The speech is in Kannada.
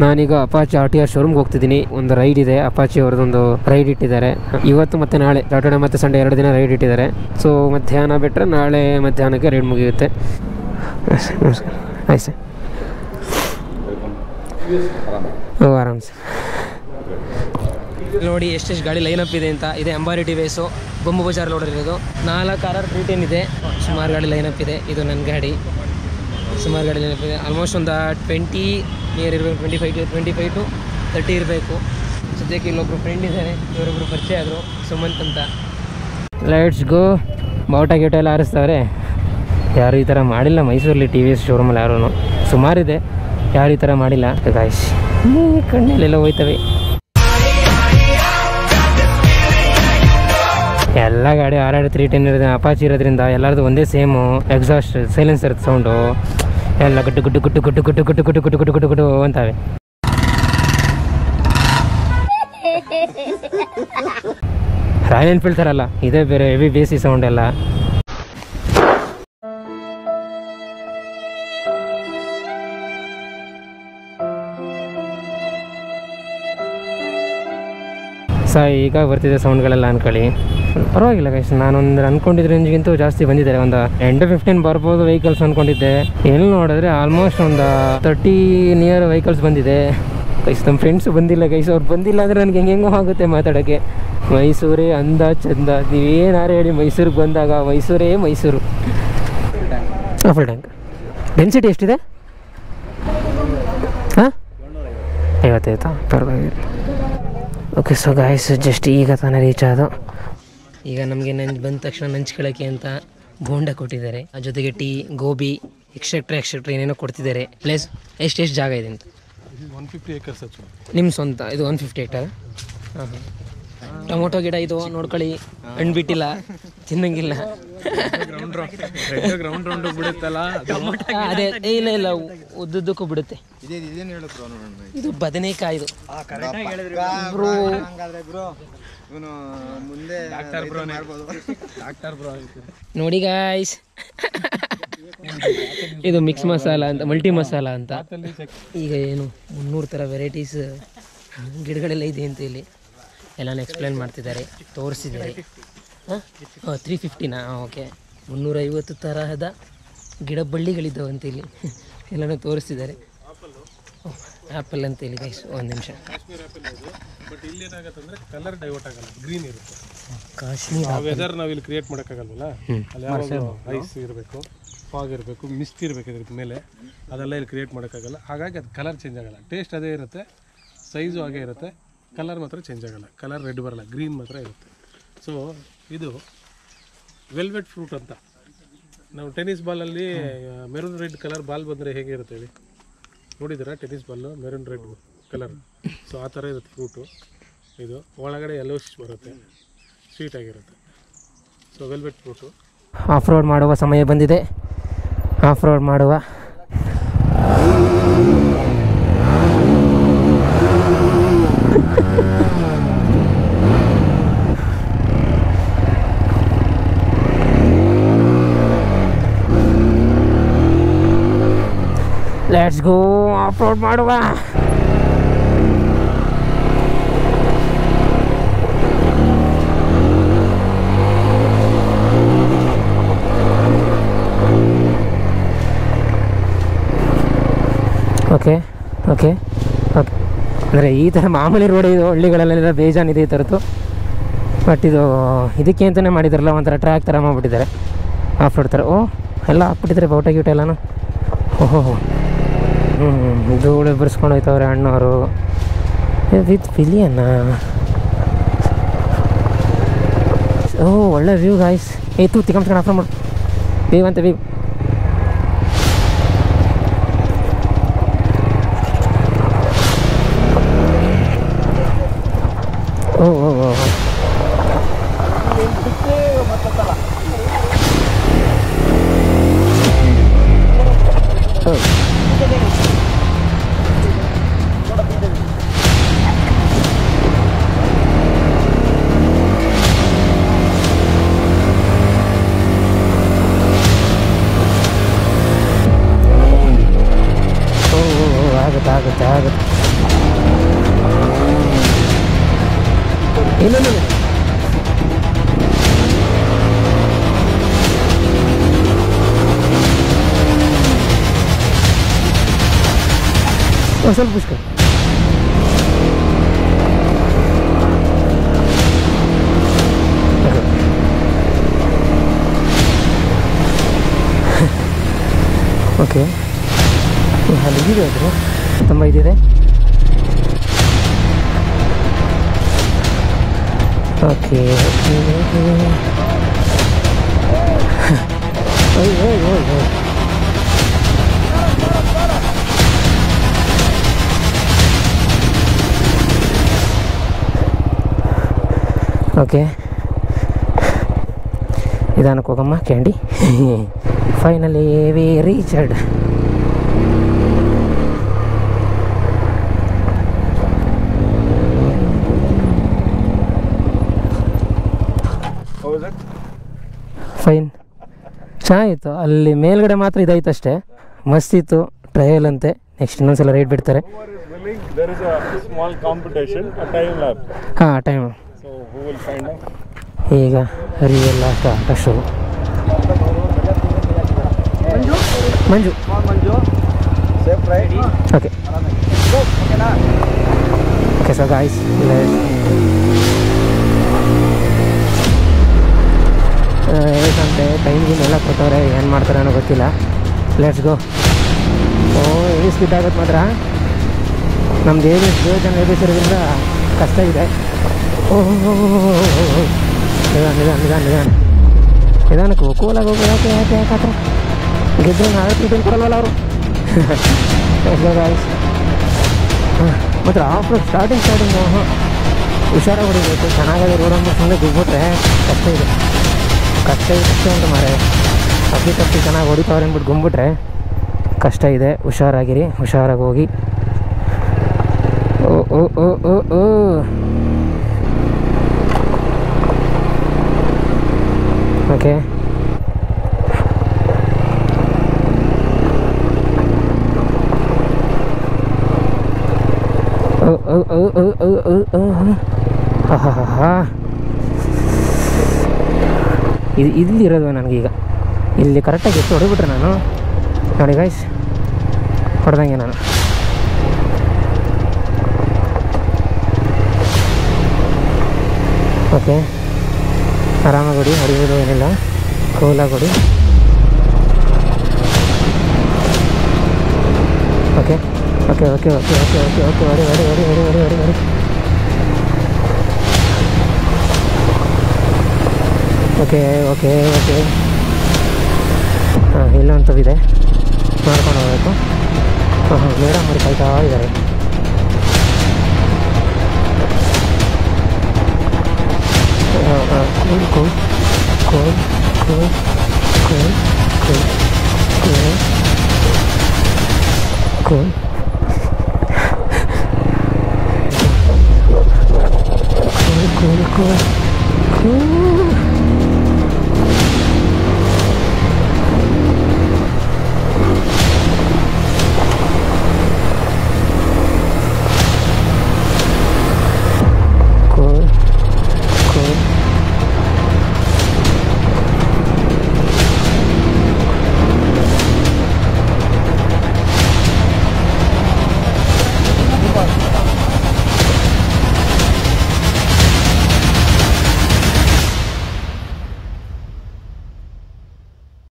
ನಾನೀಗ ಅಪಾಚಿ ಆರ್ ಟಿ ಆರ್ ಶೋರೂಮ್ಗೆ ಹೋಗ್ತಿದ್ದೀನಿ ಒಂದು ರೈಡ್ ಇದೆ ಅಪಾಚಿ ಅವ್ರದ್ದೊಂದು ರೈಡ್ ಇಟ್ಟಿದ್ದಾರೆ ಇವತ್ತು ಮತ್ತೆ ನಾಳೆ ಸಾಟರ್ಡೆ ಮತ್ತು ಸಂಡೇ ಎರಡು ದಿನ ರೈಡ್ ಇಟ್ಟಿದ್ದಾರೆ ಸೊ ಮಧ್ಯಾಹ್ನ ಬಿಟ್ಟರೆ ನಾಳೆ ಮಧ್ಯಾಹ್ನಕ್ಕೆ ರೈಡ್ ಮುಗಿಯುತ್ತೆ ನಮಸ್ಕಾರ ಆಯ್ತು ಸರ್ ಓ ಆರಾಮ್ ಸರ್ ನೋಡಿ ಎಷ್ಟೆಷ್ಟು ಗಾಡಿ ಲೈನ್ ಅಪ್ ಇದೆ ಅಂತ ಇದೆ Ambari T VS Bamboo Bazaar road ಇರೋದು ನಾಲ್ಕು ಆರ್ ಆರ್ ತ್ರೀ ಟೆನ್ ಇದೆ ಸುಮಾರು ಗಾಡಿ ಲೈನ್ ಅಪ್ ಇದೆ ಇದು ನನ್ನ ಗಾಡಿ ಸುಮಾರು ಗಾಡಿ ಲೈನ್ ಅಪ್ ಇದೆ ಆಲ್ಮೋಸ್ಟ್ ಒಂದು ಟ್ವೆಂಟಿ ನಿಯರ್ ಇರಬೇಕು twenty five to twenty five to thirty ಇರಬೇಕು ಸದ್ಯಕ್ಕೆ ಇಲ್ಲೊಬ್ರು ಫ್ರೆಂಡ್ ಇದ್ದಾರೆ ಇವರೊಬ್ರು ಪರಿಚಯ ಆದರು ಸುಮಂತ್ ಅಂತ ಲೈಟ್ಸ್ ಗೋ ಬಾವುಟ ಗೀಟ ಎಲ್ಲ ಹಾರಿಸ್ತಾವ್ರೆ ಯಾರು ಈ ಥರ ಮಾಡಿಲ್ಲ ಮೈಸೂರಲ್ಲಿ ಟಿ ವಿ ಎಸ್ ಶೋರೂಮಲ್ಲಿ ಯಾರೂ ಸುಮಾರಿದೆ ಯಾರು ಈ ಥರ ಮಾಡಿಲ್ಲ ಗಾಯ್ಸ್ ಕಣ್ಣಲ್ಲೆಲ್ಲ ಹೋಯ್ತವೆ ಎಲ್ಲ ಗಾಡಿ ಆರ್ ಆರ್ ತ್ರೀ ಟೆನ್ ಇರೋದು ಅಪಾಚಿ ಇರೋದ್ರಿಂದ ಎಲ್ಲರದು ಒಂದೇ ಸೇಮು ಎಕ್ಸಾಸ್ಟ್ ಸೈಲೆನ್ಸರ್ ಸೌಂಡು ಎಲ್ಲ ಗುಟ್ಟು ಗುಟ್ಟು ಗುಟ್ಟು ಗುಟ್ಟು ಗುಟ್ಟು ಗುಟ್ಟು ಗುಟ್ಟು ಗುಟ್ಟು ಗುಟ್ಟು ಗುಟ್ಟು ಗುಟ್ಟು ಅಂತವೆ ರಾಯಲ್ ಎನ್ಫೀಲ್ಡ್ ಥರ ಅಲ್ಲ ಇದೇ ಬೇರೆ ಹೆವಿ ಬೇಸಿ ಸೌಂಡ್ ಎಲ್ಲ ಸ ಈಗ ಬರ್ತಿದೆ ಸೌಂಡ್ಗಳೆಲ್ಲ ಅನ್ಕೊಳ್ಳಿ ಪರವಾಗಿಲ್ಲ ಗೈಸ್ ನಾನೊಂದು ಅನ್ಕೊಂಡಿದ್ದ ರೇಂಜ್ಗಿಂತೂ ಜಾಸ್ತಿ ಬಂದಿದ್ದಾರೆ ಒಂದು ಎಂಟು ಫಿಫ್ಟೀನ್ ಬರ್ಬೋದು ವೆಹಿಕಲ್ಸ್ ಅನ್ಕೊಂಡಿದ್ದೆ ಎಲ್ಲಿ ನೋಡಿದ್ರೆ ಆಲ್ಮೋಸ್ಟ್ ಒಂದು ತರ್ಟಿ ನಿಯರ್ ವೆಹಿಕಲ್ಸ್ ಬಂದಿದೆ ಗೈಸ್ ನಮ್ಮ ಫ್ರೆಂಡ್ಸ್ ಬಂದಿಲ್ಲ ಗೈಸ್ ಅವ್ರು ಬಂದಿಲ್ಲ ಅಂದರೆ ನನಗೆ ಹೆಂಗೆ ಹೆಂಗೋ ಆಗುತ್ತೆ ಮಾತಾಡೋಕ್ಕೆ ಮೈಸೂರೇ ಅಂದ ಚಂದ ನೀವೇನಾರು ಹೇಳಿ ಮೈಸೂರಿಗೆ ಬಂದಾಗ ಮೈಸೂರೇ ಮೈಸೂರು ಫುಲ್ ಟ್ಯಾಂಕ್ ಡೆನ್ಸಿಟಿ ಎಷ್ಟಿದೆ ಹಾಂ ಐವತ್ತೈತಾ ಪರವಾಗಿಲ್ಲ ಓಕೆ ಸೊ ಗಾಯ್ಸ್ ಜಸ್ಟ್ ಈಗ ತಾನೇ ರೀಚ್ ಆದೋ ಈಗ ನಮಗೆ ನಂಜ್ ಬಂದ ತಕ್ಷಣ ನಂಚ್ಕೊಳ್ಳೋಕ್ಕೆ ಅಂತ ಬೋಂಡ ಕೊಟ್ಟಿದ್ದಾರೆ ಆ ಜೊತೆಗೆ ಟೀ ಗೋಬಿ ಎಕ್ಸೆಟ್ರಾ ಎಕ್ಸೆಟ್ರಾ ಏನೇನೋ ಕೊಡ್ತಿದ್ದಾರೆ ಪ್ಲೇಸ್ ಎಷ್ಟು ಎಷ್ಟು ಜಾಗ ಇದೆ ಅಂತ ಒನ್ ಫಿಫ್ಟಿ ಏಕರ್ಸ್ ಹಚ್ಚು ನಿಮ್ಮ ಸ್ವಂತ ಇದು ಒನ್ ಫಿಫ್ಟಿ ಹೆಕ್ಟರ್ ಹಾಂ ಹಾಂ ಟೊಮೊಟೊ ಗಿಡ ಇದು ನೋಡ್ಕೊಳ್ಳಿ ಹಣ್ಣು ಬಿಟ್ಟಿಲ್ಲ ತಿನ್ನಂಗಿಲ್ಲ ಗ್ರೌಂಡ್ ಗ್ರೌಂಡ್ ರೌಂಡ್ ಬಿಡುತ್ತಲ್ಲ ಆ, ಅದೇ ಏ, ಇಲ್ಲ ಇಲ್ಲ ಉದ್ದುದ್ದಕ್ಕೂ ಬಿಡುತ್ತೆ ಇದು ಬದನೆಕಾಯಿದು ಡಾಕ್ಟರ್ ಬ್ರೋ ಡಾಕ್ಟರ್ ಬ್ರೋ ನೋಡಿ ಗಾಯ್ಸ್ ಇದು ಮಿಕ್ಸ್ ಮಸಾಲ ಅಂತ ಮಲ್ಟಿ ಮಸಾಲ ಅಂತ ಈಗ ಏನು ಮುನ್ನೂರು ಥರ ವೆರೈಟೀಸ್ ಗಿಡಗಳೆಲ್ಲ ಇದೆ ಅಂತ ಇಲ್ಲಿ ಎಲ್ಲಾನು ಎಕ್ಸ್ಪ್ಲೇನ್ ಮಾಡ್ತಿದ್ದಾರೆ ತೋರಿಸಿದ್ದಾರೆ ಹಾಂ ತ್ರೀ ಫಿಫ್ಟಿನಾ ಓಕೆ ಮುನ್ನೂರೈವತ್ತು ತರಹದ ಗಿಡ ಬಳ್ಳಿಗಳಿದ್ದಾವೆ ಅಂತ ಇಲ್ಲಿ ಎಲ್ಲನೂ ತೋರಿಸ್ತಿದ್ದಾರೆ ಆ್ಯಪಲ್ ಅಂತ ಇಲ್ಲಿ ಗೈಸ್ ಒಂದು ನಿಮಿಷ ಬಟ್ ಇಲ್ಲಿ ಏನಾಗುತ್ತೆ ಅಂದ್ರೆ ಕಲರ್ ಡೈವರ್ಟ್ ಆಗಲ್ಲ ಗ್ರೀನ್ ಇರುತ್ತೆ ಕಾಶ್ಮೀರ ಆ ವೆದರ್ ನಾವು ಇಲ್ಲಿ ಕ್ರಿಯೇಟ್ ಮಾಡೋಕ್ಕಾಗಲ್ವಲ್ಲ ಅಲ್ಲಿ ಯಾವಾಗ ಐಸ್ ಇರಬೇಕು ಫಾಗ್ ಇರಬೇಕು ಮಿಸ್ಟ್ ಇರಬೇಕು ಇದ್ರ ಮೇಲೆ ಅದೆಲ್ಲ ಇಲ್ಲಿ ಕ್ರಿಯೇಟ್ ಮಾಡೋಕ್ಕಾಗಲ್ಲ ಹಾಗಾಗಿ ಅದು ಕಲರ್ ಚೇಂಜ್ ಆಗಲ್ಲ ಟೇಸ್ಟ್ ಅದೇ ಇರುತ್ತೆ ಸೈಜು ಹಾಗೆ ಇರುತ್ತೆ ಕಲರ್ ಮಾತ್ರ ಚೇಂಜ್ ಆಗಲ್ಲ ಕಲರ್ ರೆಡ್ ಬರಲ್ಲ ಗ್ರೀನ್ ಮಾತ್ರ ಇರುತ್ತೆ ಸೊ ಇದು ವೆಲ್ವೆಟ್ ಫ್ರೂಟ್ ಅಂತ ನಾವು ಟೆನ್ನಿಸ್ ಬಾಲಲ್ಲಿ ಮೆರೂನ್ ರೆಡ್ ಕಲರ್ ಬಾಲ್ ಬಂದರೆ ಹೇಗಿರುತ್ತೆ ಹೇಳಿ ನೋಡಿದ್ದೀರಾ tennis ball maroon red colour so ಆ ಥರ ಇರುತ್ತೆ ಫ್ರೂಟು ಇದು ಒಳಗಡೆ ಯೆಲ್ಲೋಶ್ ಬರುತ್ತೆ ಸ್ವೀಟ್ ಆಗಿರುತ್ತೆ so velvet fruit off road ಮಾಡುವ ಸಮಯ ಬಂದಿದೆ ಆಫ್ ರೋಡ್ ಮಾಡುವ ಲೆಟ್ಸ್ ಗೋ ಆಫ್ ರೋಡ್ ಮಾಡುವ ಓಕೆ ಓಕೆ ಓಕೆ ಅಂದರೆ ಈ ಥರ ಮಾಮೂಲಿ ರೋಡ್ ಇದು ಹಳ್ಳಿಗಳಲ್ಲೆಲ್ಲ ಬೇಜಾನಿದೆ ಈ ಥರದ್ದು ಬಟ್ ಇದು ಇದಕ್ಕೆ ಅಂತಲೇ ಮಾಡಿದಾರಲ್ಲ ಒಂಥರ ಟ್ರ್ಯಾಕ್ ಥರ ಮಾಡಿಬಿಟ್ಟಿದ್ದಾರೆ ಆಫ್ ರೋಡ್ ಥರ ಓ ಎಲ್ಲ ಹಾಕ್ಬಿಟ್ಟಿದ್ದಾರೆ ಬೌಟ ಗೀಟ ಎಲ್ಲನೂ ಓಹೋ ಹ್ಞೂ ಧೂಳು ಬರ್ಸ್ಕೊಂಡು ಹೋಯ್ತವ್ರೆ ಅಣ್ಣವರು ವಿತ್ ಪಿಲಿಯನ್ನ ಓ ಒಳ್ಳೆ ವ್ಯೂ ಗಾಯ್ಸ್ ಏ ತೂ ತಿಕ್ಕಂಸ್ಕೊಂಡು ಆಫರ್ ಮಾಡು ಬೇವ್ ಅಂತ ಬೇವ್ ಓ ಓ ಓ ಓ. ಓ. ಇಲ್ಲ ಇಲ್ಲ ಇಲ್ಲ. ಒಂದ್ ಸ್ವಲ್ಪ ಪುಷ್ಕ ಓಕೆ ಅಲ್ಲಿದೆ ಅದು ತುಂಬ ಇದಿದೆ ಓಕೆ ಓಕೆ ಓಯ್ ಓಯ್ ಓಯ್ ಓಯ್ ಓಕೆ ನಿಧಾನಕ್ಕೆ ಹೋಗಮ್ಮ candy finally we reached fine ಚೆನ್ನಾಗಿತ್ತು ಅಲ್ಲಿ ಮೇಲ್ಗಡೆ ಮಾತ್ರ ಇದಾಯ್ತು ಅಷ್ಟೇ ಮಸ್ತ್ ಇತ್ತು ಟ್ರಯಲ್ ಅಂತೆ ನೆಕ್ಸ್ಟ್ ಇನ್ನೊಂದ್ಸಲ ರೈಡ್ ಬಿಡ್ತಾರೆ willing, there is a small competition, a time lap. ಹಾಂ time So who will find out? ಈಗ ರಿಯಲ್ ಲಾಸ್ಟ್ ಆಟ show Manju Safe ride. Okay okay so guys ಹೇಳ್ಕಂತೆ ಟೈಮ್ ಗೀಮ್ ಎಲ್ಲ ಕೊಟ್ಟವ್ರೆ ಏನು ಮಾಡ್ತಾರೆ ಅನ್ನೋ ಗೊತ್ತಿಲ್ಲ let's go oh heavy speed ಆಗುತ್ತೆ ಮಾತ್ರ ನಮ್ದು ಏಳು ಏಳು ಜನ ಎಬ್ಬಿಸಿರೋದ್ರಿಂದ ಕಷ್ಟ ಇದೆ ಓ ನಿಧಾನ ನಿಧಾನ ನಿಧಾನ ನಿಧಾನ ನಿಧಾನಕ್ಕೆ ಕೂಲಾಗಿ ಹೋಗಿ ಯಾಕೆ ಯಾಕೆ ಯಾಕೆ ಹತ್ರ ಗೆದ್ದರೆ ನಾಳೆ ಟಿಫಿನ್ ಕೊಡಲ್ವಲ್ಲ ಅವರು ಗಾಯ್ಸ್ ಮತ್ತು ಆಫ್ ರೋಡ್ ಸ್ಟಾರ್ಟಿಂಗ್ ಸ್ಟಾರ್ಟಿಂಗ್ ಹುಷಾರಾಗಿ ಹೊಡಿಬೇಕು ಚೆನ್ನಾಗಿದೆ ರೋಡ್ ಅಂದ್ಬಿಟ್ಟು ಸುಮ್ಮನೆ ಗುಬ್ಬಿಟ್ರೆ ಕಷ್ಟ ಇದೆ ಕಷ್ಟ ಇದೆ ಕಷ್ಟ ಉಂಟು ಮಾರೆ ಅಪ್ಪಿ ತಪ್ಪಿ ಚೆನ್ನಾಗಿ ಹೊಡಿತಾವ್ರೆ ಅಂದ್ಬಿಟ್ಟು ಗುಂಬಿಟ್ರೆ ಕಷ್ಟ ಇದೆ ಹುಷಾರಾಗಿರಿ ಹುಷಾರಾಗಿ ಹೋಗಿ ಓ ಓ ಓ ಓ ಓ ಓಕೆ ಓ ಓ ಓ ಓ ಓ ಓ ಓ ಹಾ ಹಾ ಹಾ ಹಾ ಇದು ಇಲ್ಲಿರೋದು ನನಗೀಗ ಇಲ್ಲಿ ಕರೆಕ್ಟಾಗಿ ಎಷ್ಟು ಹೊಡೆಬಿಟ್ರೆ ನಾನು ನೋಡಿ ಗೈಸ್ ಹೊಡೆದಂಗೆ ನಾನು ಓಕೆ ಆರಾಮಾಗಿ ಹೊಡಿ ಹೊಡಿಯೋದು ಏನಿಲ್ಲ ಕೂಲಾಗಿ ಹೊಡಿ okay okay okay okay okay okay okay ಹೊಡಿ ಹೊಡಿ ಹೊಡಿ ಹೊಡಿ ಹೊಡಿ ಹೊಡಿ ಹೊಡಿ ಓಕೆ ಓಕೆ ಓಕೆ ಹಾಂ ಇಲ್ಲೊಂದು ಇದೆ ಮಾಡ್ಕೊಂಡು ಹೋಗ್ಬೇಕು ಹಾಂ ಹಾಂ ಮೇಡಮ್ ಅವ್ರು ಕಾಯ್ತಾ ಇದ್ದಾರೆ cool cool cool cool cool cool cool cool cool cool cool cool